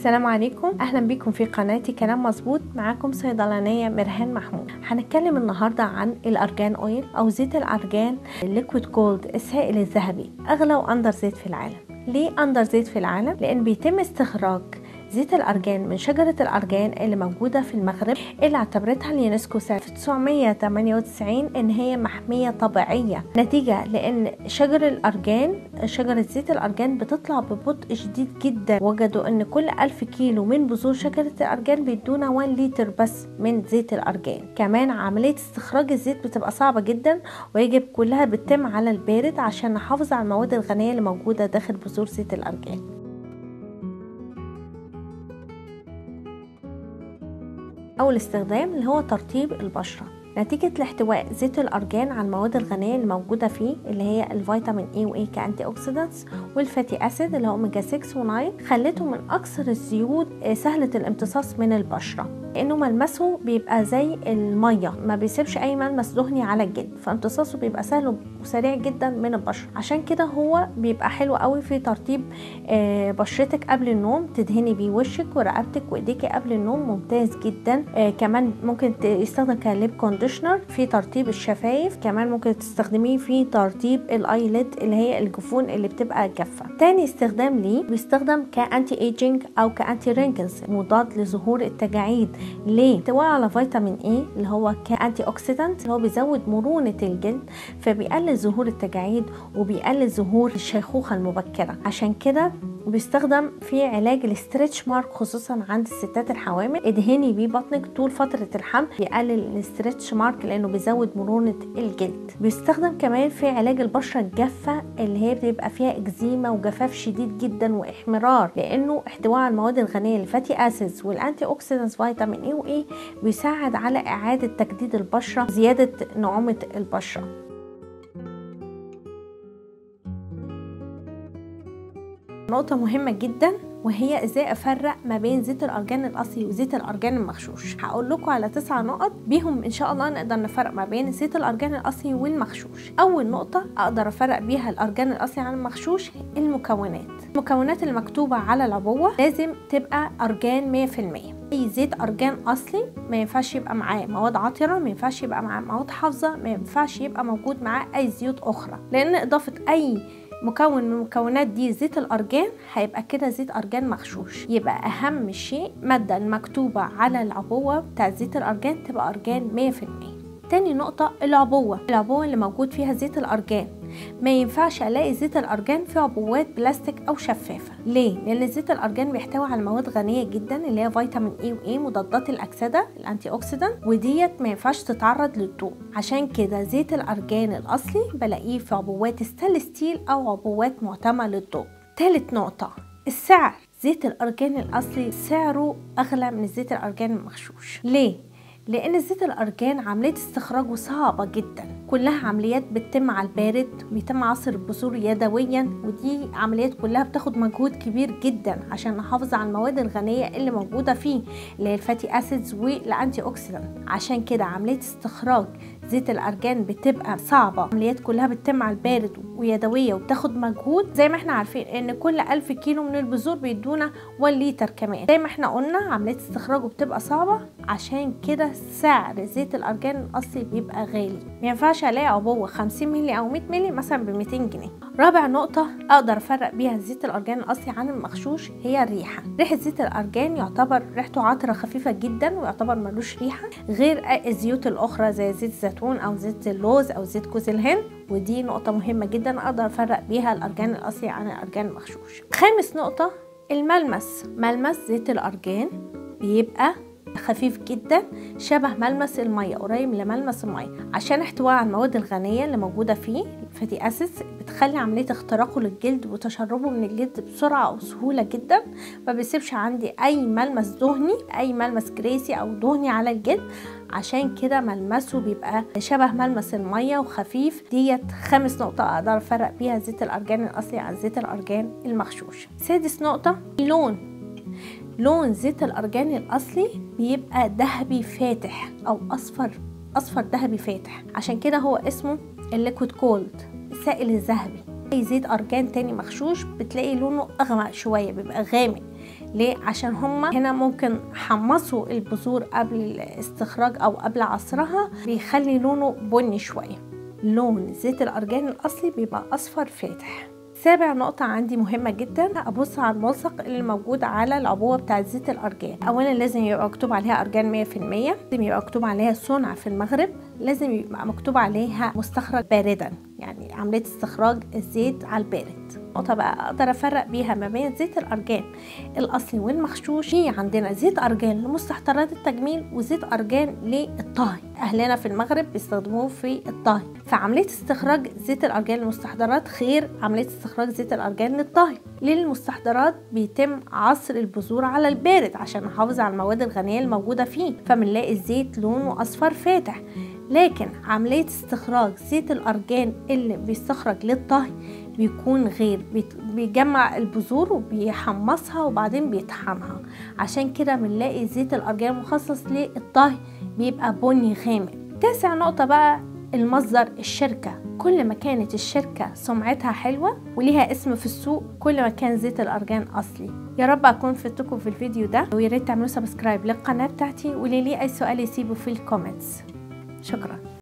السلام عليكم اهلا بيكم في قناتي كلام مظبوط معاكم صيدلانيه مرهان محمود هنتكلم النهارده عن الارجان اويل او زيت الارجان الليكويد جولد السائل الذهبي اغلى واندر زيت في العالم ليه اندر زيت في العالم لان بيتم استخراج زيت الأرجان من شجرة الأرجان اللي موجودة في المغرب اللي اعتبرتها اليونسكو سنة 1998 إن هي محمية طبيعية نتيجة لأن شجر الأرجان شجرة زيت الأرجان بتطلع ببطء شديد جدا وجدوا إن كل ألف كيلو من بذور شجرة الأرجان بيدونا 1 لتر بس من زيت الأرجان كمان عملية استخراج الزيت بتبقى صعبة جدا ويجب كلها بتتم على البارد عشان نحافظ على المواد الغنية اللي موجودة داخل بذور زيت الأرجان أول استخدام اللي هو ترطيب البشرة نتيجة لاحتواء زيت الأرجان على المواد الغنية الموجودة فيه اللي هي الفيتامين اي واي كأنتي أوكسيدانتس والفاتي أسيد اللي هو أوميجا 6 و9 خلته من أكثر الزيوت سهلة الامتصاص من البشرة لأنه ملمسه بيبقى زي المية ما بيسيبش أي ملمس دهني على الجلد فامتصاصه بيبقى سهل وسريع جدا من البشرة عشان كده هو بيبقى حلو قوي في ترطيب بشرتك قبل النوم تدهني بيه وشك ورقبتك وايديكي قبل النوم ممتاز جدا كمان ممكن يستخدم كليب كونديشنر في ترطيب الشفايف كمان ممكن تستخدميه في ترطيب الايلid اللي هي الجفون اللي بتبقى جافه تاني استخدام ليه بيستخدم كانتي ايجينج او كانتي رينكلز مضاد لظهور التجاعيد ليه احتواه على فيتامين اي اللي هو كانتي اوكسيدانت اللي هو بيزود مرونه الجلد فبيقلل ظهور التجاعيد وبيقلل ظهور الشيخوخه المبكره عشان كده بيستخدم في علاج الاسترتش مارك خصوصا عند الستات الحوامل ادهني بيه بطنك طول فتره الحمل بيقلل الاسترتش مارك لانه بيزود مرونه الجلد بيستخدم كمان في علاج البشره الجافه اللي هي بتبقى فيها اكزيما وجفاف شديد جدا واحمرار لانه احتواه على المواد الغنيه الفاتي اسيدز والانتي اوكسيدانتس فيتامين اي واي بيساعد على اعاده تجديد البشره زياده نعومه البشره نقطة مهمة جدا وهي ازاي افرق ما بين زيت الارجان الاصلي وزيت الارجان المغشوش هقول لكم على تسع نقط بيهم ان شاء الله نقدر نفرق ما بين زيت الارجان الاصلي والمغشوش اول نقطة اقدر افرق بيها الارجان الاصلي عن المغشوش المكونات المكونات المكتوبة على العبوة لازم تبقى ارجان 100% اي زيت ارجان اصلي ما ينفعش يبقى معاه مواد عطره ما ينفعش يبقى معاه مواد حافظه ما ينفعش يبقى موجود معاه اي زيوت اخرى لان اضافه اي مكون من المكونات دي زيت الارجان هيبقى كده زيت ارجان مغشوش يبقى اهم شيء ماده المكتوبه على العبوه بتاع زيت الارجان تبقى ارجان 100% تاني نقطة العبوة العبوة اللي موجود فيها زيت الأرجان ما ينفعش الاقي زيت الارجان في عبوات بلاستيك او شفافه ليه لان زيت الارجان بيحتوي على مواد غنيه جدا اللي هي فيتامين اي واي مضادات الاكسده الانتي اوكسيدانت وديت ما ينفعش تتعرض للضوء عشان كده زيت الارجان الاصلي بلاقيه في عبوات ستانلس ستيل او عبوات معتمه للضوء تالت نقطه السعر زيت الارجان الاصلي سعره اغلى من زيت الارجان المغشوش ليه لان زيت الارجان عمليه استخراجه صعبه جدا كلها عمليات بتتم على البارد بيتم عصر البذور يدويا ودي عمليات كلها بتاخد مجهود كبير جدا عشان نحافظ على المواد الغنيه اللي موجوده فيه اللي هي الفاتي اسيدز والانتي اوكسيدانت عشان كده عمليه استخراج زيت الارجان بتبقى صعبه عمليات كلها بتتم على البارد ويدويه وبتاخد مجهود زي ما احنا عارفين ان كل ألف كيلو من البذور بيدونا 1 لتر كمان زي ما احنا قلنا عمليه استخراجه بتبقى صعبه عشان كده سعر زيت الارجان الاصلي بيبقى غالي ما ينفعش الاقي عبوه 50 مللي او 100 مللي مثلا ب 200 جنيه رابع نقطه اقدر افرق بيها زيت الارجان الاصلي عن المغشوش هي الريحه ريحه زيت الارجان يعتبر ريحته عطره خفيفه جدا ويعتبر ملوش ريحه غير الزيوت الاخرى زي زيت الزيتون او زيت اللوز او زيت جوز الهند ودي نقطه مهمه جدا اقدر افرق بيها الارجان الاصلي عن الارجان المغشوش خامس نقطه الملمس ملمس زيت الارجان بيبقى خفيف جدا شبه ملمس المية قريب لملمس المية عشان احتواه على المواد الغنية اللي موجودة فيه الفاتي اسيدز بتخلي عملية اختراقه للجلد وتشربه من الجلد بسرعة وسهولة جدا ما بيسيبش عندي اي ملمس دهني اي ملمس جريسي او دهني على الجلد عشان كده ملمسه بيبقى شبه ملمس المية وخفيف ديت خامس نقطة اقدر افرق بيها زيت الارجان الاصلي عن زيت الارجان المغشوش سادس نقطة اللون لون زيت الارجان الاصلي بيبقى ذهبي فاتح او اصفر اصفر ذهبي فاتح عشان كده هو اسمه الليكويد كولد السائل الذهبي اي زيت ارجان تاني مغشوش بتلاقي لونه اغمق شويه بيبقى غامق ليه عشان هما هنا ممكن حمصوا البذور قبل الاستخراج او قبل عصرها بيخلي لونه بني شويه لون زيت الارجان الاصلي بيبقى اصفر فاتح سابع نقطة عندي مهمة جدا أبص على الملصق اللي موجود على العبوة بتاع زيت الأرجان أولا لازم يبقى مكتوب عليها أرجان مية في المية لازم يبقى مكتوب عليها صنع في المغرب لازم يبقى مكتوب عليها مستخرج باردا يعني عملية استخراج الزيت على البارد نقطة بقى أقدر أفرق بيها ما بين زيت الأرجان الأصلي والمغشوش في عندنا زيت أرجان لمستحضرات التجميل وزيت أرجان للطهي أهلنا في المغرب بيستخدموه في الطهي فعملية استخراج زيت الأرجان للمستحضرات غير عملية استخراج زيت الأرجان للطهي للمستحضرات بيتم عصر البذور على البارد عشان نحافظ على المواد الغنية الموجودة فيه فبنلاقي الزيت لونه أصفر فاتح لكن عملية استخراج زيت الأرجان اللي بيستخرج للطهي بيكون غير بيجمع البذور وبيحمصها وبعدين بيطحنها عشان كده بنلاقي زيت الأرجان المخصص للطهي بيبقى بني غامق تاسع نقطة بقى المصدر الشركة كل ما كانت الشركة سمعتها حلوة وليها اسم في السوق كل ما كان زيت الأرجان أصلي يا رب أكون فدتكم في الفيديو ده وياريت تعملوا سبسكرايب للقناة بتاعتي وللي أي سؤال يسيبه في الكومنتس شكرا